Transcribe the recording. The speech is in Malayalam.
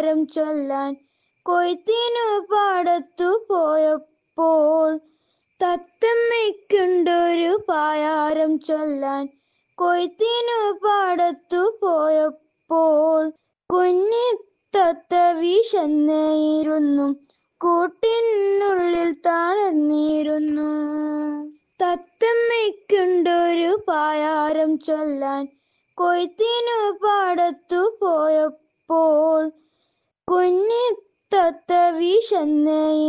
പായാരം ചൊല്ലാൻ കൊയ്ത്തിനു പാടത്തു പോയപ്പോൾ തത്തമ്മയ്ക്കുണ്ടൊരു പായാരം ചൊല്ലാൻ കൊയ്ത്തിനു പാടത്തു പോയപ്പോൾ കുഞ്ഞിത്തത്ത വിശന്നയിരുന്നു കൂട്ടിനുള്ളിൽ തളർന്നിരുന്നു തത്തമ്മയ്ക്കുണ്ടൊരു പായാരം ചൊല്ലാൻ കൊയ്ത്തിനു പാടത്തു പോയപ്പോൾ കുഞ്ഞിത്തത്ത വിശന്നേ